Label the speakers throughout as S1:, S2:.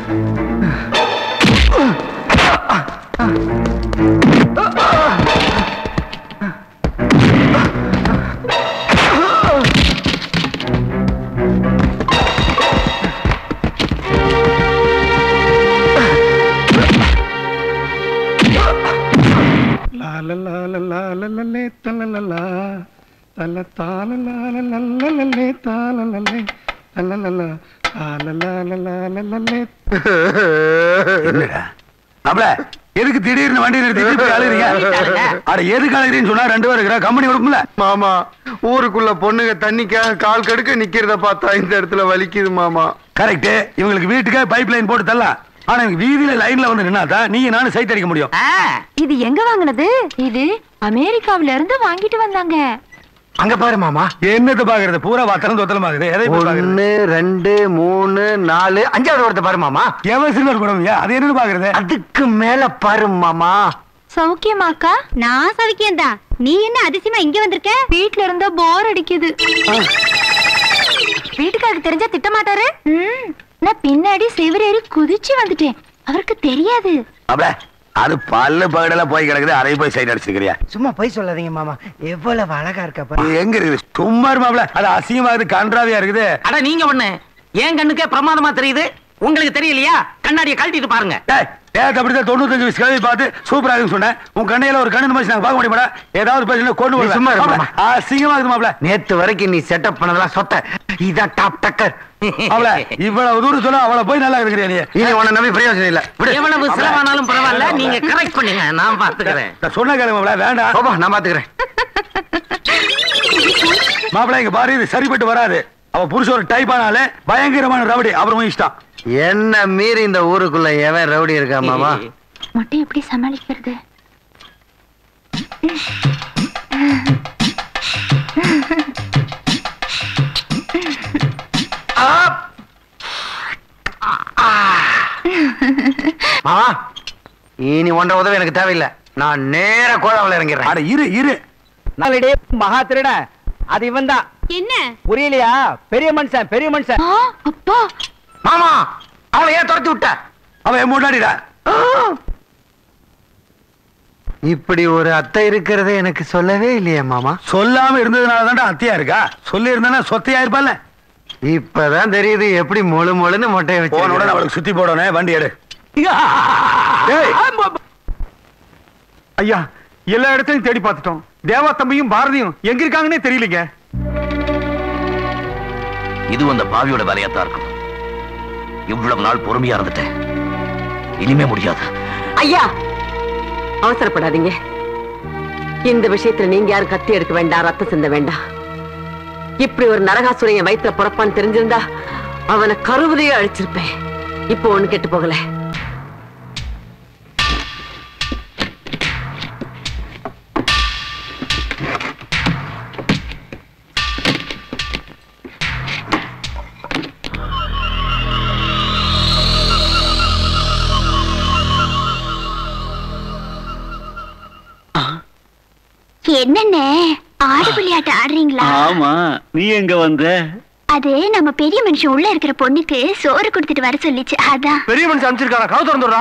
S1: லாலலாலலாலலே தலலலா தல தாலலாலலலே தாலலலே தலலலா லாலலாலலாலலே
S2: என்னடா மாப்ள எதுக்கு திடீர்னு வண்டி நிறுத்தி இப்படி அழுகிறீங்க அட எதுக்கு அழுகிறீன்னு சொன்னா ரெண்டு பேரும் இருக்கிற கம்பெனி கொடுக்கும்ல
S1: மாமா ஊருக்குள்ள பொண்ணுங்க தண்ணிக்காக கால் கடுக்க நிக்கிறத பார்த்தா இந்த இடத்துல வலிக்குது மாமா
S2: கரெக்ட் இவங்களுக்கு வீட்டுக்கே பைப் லைன் போட்டு தரலாம் ஆனா இவங்க வீதியில லைன்ல வந்து நின்னாதான் நீங்க நானும் சைட் அடிக்க முடியும்
S3: இது எங்க வாங்குனது இது அமெரிக்காவில இருந்து வாங்கிட்டு வந்தாங்க
S1: அங்க பாரு மாமா
S2: என்னத்தை பாக்குறது பூரா வத்தலம் தொத்தலம் பாக்குது எதை போய் பாக்குறது
S1: ஒன்னு ரெண்டு மூணு நாலு அஞ்சாவது ஒருத்த பாரு மாமா
S2: எவன் சில்வர் குடம் அது என்னன்னு பாக்குறது
S1: அதுக்கு மேல பாரு மாமா
S3: சௌக்கியமாக்கா
S4: நான் சவிக்கியம் தான் நீ என்ன அதிசயமா இங்க வந்திருக்க
S3: வீட்ல இருந்தா போர் அடிக்குது வீட்டுக்காரருக்கு தெரிஞ்சா திட்ட மாட்டாரு ம், நான் பின்னாடி செவிரேறி குதிச்சு வந்துட்டேன் அவருக்கு தெரியாது
S2: மாப்ள அது பல்லு பகடல போய் கிடக்குது அதை போய் சைட் அடிச்சிருக்கிறியா
S5: சும்மா போய் சொல்லாதீங்க மாமா எவ்வளவு அழகா இருக்க பாரு
S2: இது எங்க இருக்குது சும்மா மாப்ள அது அசிங்கமா இருக்குது கன்றாவியா இருக்குது
S6: அட நீங்க ஒண்ணு என் கண்ணுக்கே பிரமாதமா தெரியுது உங்களுக்கு தெரியலையா கண்ணாடியை கழட்டிட்டு பாருங்க
S2: டேய், நேத்து அப்படித்தான் தொண்ணூத்தஞ்சு வயசு கிழவி பார்த்து சூப்பரா இருக்குன்னு சொன்னேன் உன் கண்ணையில ஒரு கண்ணு மாதிரி நாங்க பார்க்க முடியுமாடா ஏதாவது பிரச்சனை கொண்டு
S1: நீ சும்மா இரு, மாமா.
S2: அசிங்கமா இருக்குது மாப்ள
S1: நேத்து வரைக்கும் நீ செட்டப் பண்ணதெல்லாம் சொத்த இதான் டாப் டக்கர்
S2: அவள இவ்வளவு தூரம் சொல்ல அவளை போய் நல்லா இருக்கிறியா நீ
S1: இனி உன்னை நம்பி பிரயோஜனம் இல்ல விடு
S6: எவ்வளவு செலவானாலும் பரவாயில்ல நீங்க கரெக்ட் பண்ணுங்க நான் பாத்துக்கிறேன்
S2: நான் சொன்ன கேளுங்க மாப்ள வேண்டாம்
S1: போப்பா நான் பாத்துக்கிறேன்
S2: மாப்பிள இங்க பாரு இது சரிப்பட்டு வராது அவ புருஷ ஒரு டைப் ஆனாலே பயங்கரமான ரவுடி அப்புறம் இஷ்டம்
S1: என்ன மீறி இந்த ஊருக்குள்ள எவன் ரவுடி இருக்கா மாமா
S3: மட்டும் எப்படி சமாளிக்கிறது
S1: மாமா இனி ஒன்றரை உதவி எனக்கு தேவையில்லை நான் நேர கோதாவில் இறங்கிறேன்
S2: அட இரு இரு
S5: நாளடே மகா திருட அது இவன் தான்
S4: என்ன
S5: புரியலையா பெரிய மனுஷன் பெரிய மனுஷன்
S3: ஆ, அப்பா
S1: மாமா அவளை ஏன் துரத்தி விட்ட
S2: அவன் என் முன்னாடிடா
S1: இப்படி ஒரு அத்தை இருக்கிறது எனக்கு சொல்லவே இல்லையே மாமா
S2: சொல்லாம இருந்ததுனால தான்டா அத்தியா இருக்கா சொல்லி இருந்தா சொத்தையா இருப்பால
S1: இப்பதான் தெரியுது எப்படி முழு முழுன்னு மொட்டையை
S2: போன உடனே
S1: வச்சு
S2: அவளுக்கு சுத்தி போடணும் வண்டி எடு ஏய்,
S7: ஐயா எல்லா இடத்தையும் தேடி பார்த்துட்டோம் தேவா தம்பியும் பாரதியும் எங்க இருக்காங்கன்னே தெரியலங்க
S8: இது அந்த பாவியோட வேலையாத்தான் இருக்கும் இவ்வளவு நாள் பொறுமையா இருந்துட்டேன் இனிமே முடியாது
S9: ஐயா அவசரப்படாதீங்க இந்த விஷயத்துல நீங்க யாரும் கத்தி எடுக்க வேண்டாம் ரத்தம் சிந்த வேண்டாம் இப்படி ஒரு நரகாசுரையன் வயிற்றுல பிறப்பான்னு தெரிஞ்சிருந்தா அவனை கருவிலேயே அழிச்சிருப்பேன் இப்போ ஒண்ணு கெட்டு போகல
S4: என்னண்ணே ஆடு விளையாட்டு ஆடுறீங்களா
S10: ஆமா நீ எங்க வந்த
S4: அது நம்ம பெரிய மனுஷன் உள்ள இருக்கிற பொண்ணுக்கு சோறு கொடுத்துட்டு வர சொல்லிச்சு அதான்
S7: பெரிய மனுஷன் அனுப்பிச்சிருக்காரா கவு திறந்துடுறா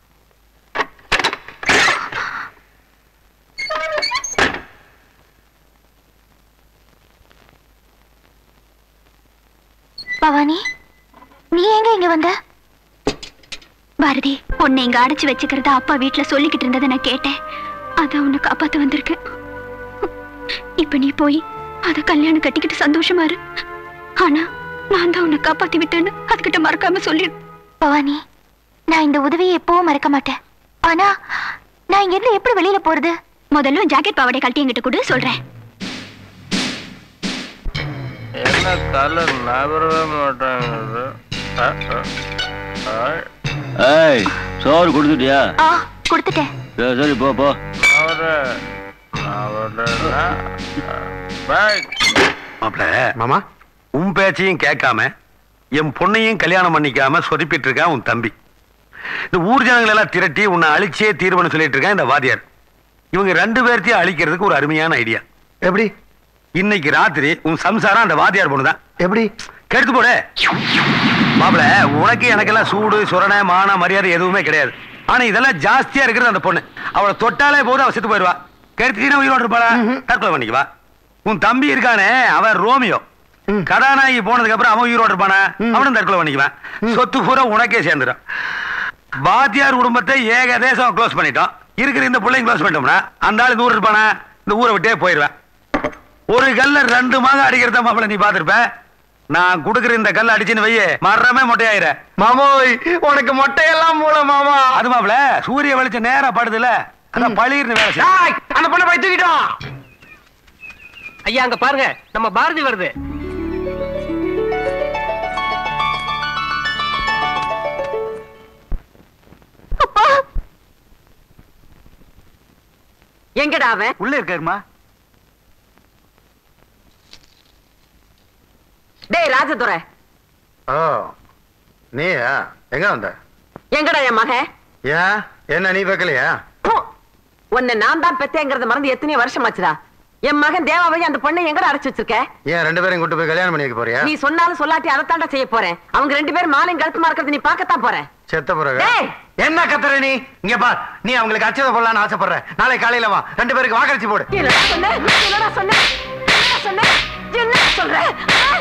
S4: பவானி நீ எங்க இங்க வந்த பாரதி உன்னை இங்க அடைச்சு வச்சுக்கிறத அப்பா வீட்டுல சொல்லிக்கிட்டு இருந்ததை நான் கேட்டேன் அதான் உன்னை காப்பாத்த வந்திருக்கேன் இப்ப நீ போய் அத கல்யாணம் கட்டிக்கிட்டு சந்தோஷமா இரு ஆனா நான் தான் உன்னை காப்பாத்தி விட்டேன்னு அதுகிட்ட மறக்காம சொல்லிடு பவானி நான் இந்த உதவியை எப்பவும் மறக்க மாட்டேன் ஆனா நான் இங்க இருந்து எப்படி வெளியில போறது முதல்ல ஜாக்கெட் பாவாடை கழட்டி என்கிட்ட கொடு சொல்றேன்
S11: என்ன கலர் நகரவே மாட்டாங்க
S10: ஏய் சோறு கொடுத்துட்டியா
S4: ஆ கொடுத்துட்டேன்
S10: சரி சரி போ போ
S2: மாப்பிள
S1: மாமா
S2: உன் பேச்சையும் கேட்காம என் பொண்ணையும் கல்யாணம் பண்ணிக்காம சொதப்பிட்டு இருக்கான் உன் தம்பி இந்த ஊர் ஜனங்களை எல்லாம் திரட்டி உன்னை அழிச்சே தீர்வுன்னு சொல்லிட்டு இருக்கான் இந்த வாதியார் இவங்க ரெண்டு பேர்த்தையும் அழிக்கிறதுக்கு ஒரு அருமையான ஐடியா
S1: எப்படி
S2: இன்னைக்கு ராத்திரி உன் சம்சாரம் அந்த வாதியார் பொண்ணு தான்
S1: எப்படி
S2: கெடுத்து போடு மாப்பிள உனக்கு எனக்கெல்லாம் சூடு சுரண மான மரியாதை எதுவுமே கிடையாது ஆனா இதெல்லாம் ஜாஸ்தியா இருக்கிறது அந்த பொண்ணு அவளை தொட்டாலே போதும் அவ செத்து போயிருவா கெடுத்துட்டீங்கன்னா உயிரோடு இருப்பாளா தற்கொலை பண்ணிக்குவா உன் தம்பி இருக்கானே அவன் ரோமியோ கதாநாயகி போனதுக்கு அப்புறம் அவன் உயிரோடு இருப்பானா அவனும் தற்கொலை பண்ணிக்குவான் சொத்து பூரா உனக்கே சேர்ந்துடும் வாத்தியார் குடும்பத்தை ஏகதேசம் க்ளோஸ் பண்ணிட்டோம் இருக்கிற இந்த பிள்ளையும் க்ளோஸ் பண்ணிட்டோம்னா அந்த ஆளு நூறு இருப்பானா இந்த ஊரை விட்டே போயிருவேன் ஒரு கல்ல ரெண்டு மாதம் அடிக்கிறத மாப்பிள நீ பாத்திருப்ப நான் குடுக்குற இந்த கல்ல அடிச்சுன்னு வையே மரமே மொட்டையாயிர
S1: மாமோய் உனக்கு மொட்டையெல்லாம் மூல மாமா
S2: அது மாப்பிள சூரிய வெளிச்சம் நேரா படுதுல அதான் பளிர்னு வேலை செய்யும்.
S6: டேய், அந்த பொண்ணை போய் தூக்கிட்டோம் ஐயா அங்க பாருங்க நம்ம பாரதி வருது
S9: எங்கடா அவன்
S5: உள்ள இருக்காருமா
S9: டேய் ராஜதுரை
S1: ஓ நீயா எங்க வந்த
S9: எங்கடா என் மகன்
S1: ஏன் என்ன நீ வைக்கலையா
S9: ப்பு! உன்னை நான் தான் பெத்தேங்கிறத மறந்து எத்தனையோ வருஷம் ஆச்சுடா என் மகன் தேவாவை அந்த பொண்ணை எங்கடா அடைச்சு வச்சிருக்க
S1: ஏன் ரெண்டு பேரும் கூட்டு போய் கல்யாணம் பண்ணி வைக்க போறியா
S9: நீ சொன்னாலும் சொல்லாட்டி அதைத்தாண்டா செய்ய போறேன் அவங்க ரெண்டு பேரும் மாலையும் கழுத்துமா இருக்கிறது நீ பார்க்கத்தான் போறேன்
S1: செத்த பிறகு
S9: டேய்
S1: என்ன கத்துற நீ இங்க பார் நீ அவங்களுக்கு அச்சத போடலான்னு ஆசைப்படுற நாளை காலையில வா ரெண்டு பேருக்கு வாக்கரிச்சு போடு
S9: என்னடா சொன்ன என்னடா சொன்ன என்னடா சொன்ன என்ன சொல்ற ஆ?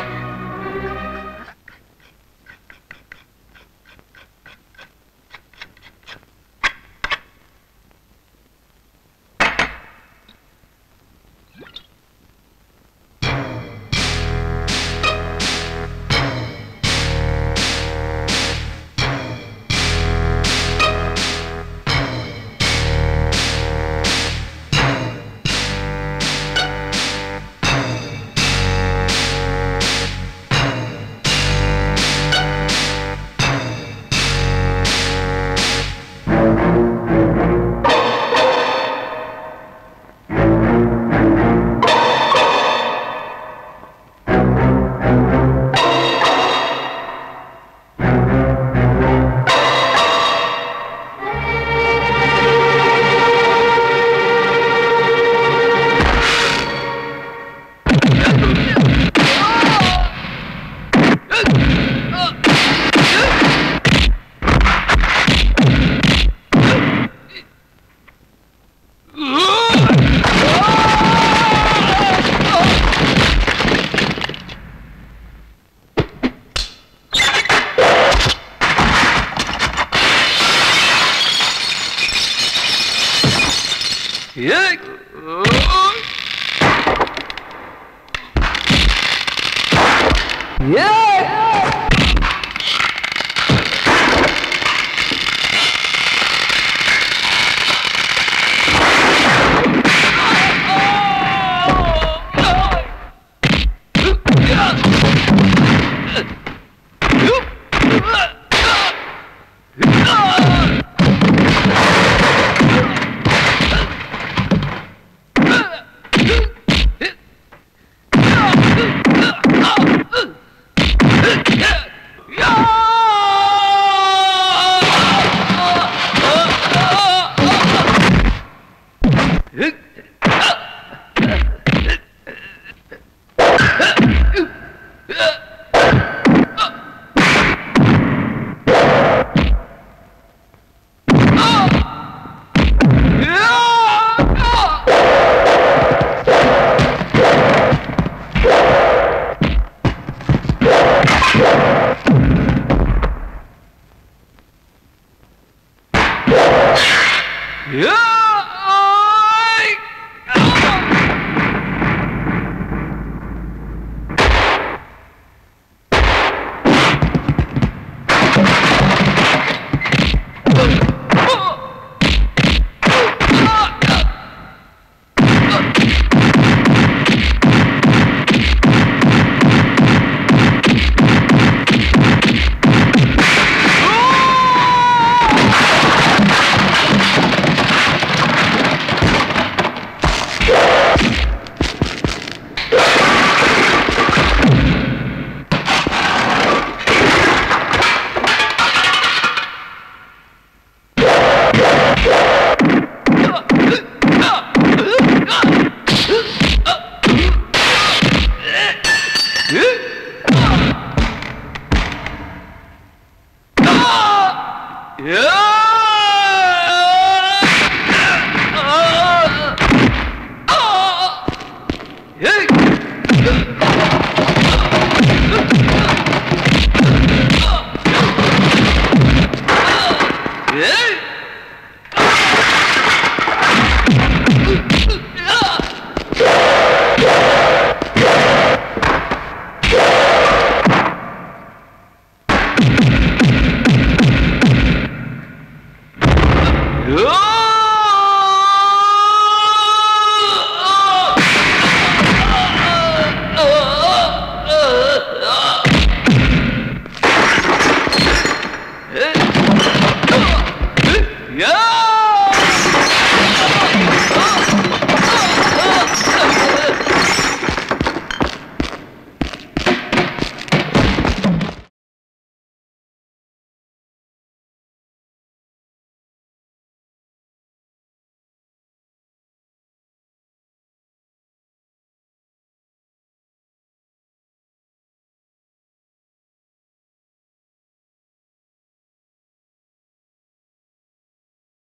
S1: ஆ
S11: Yeah!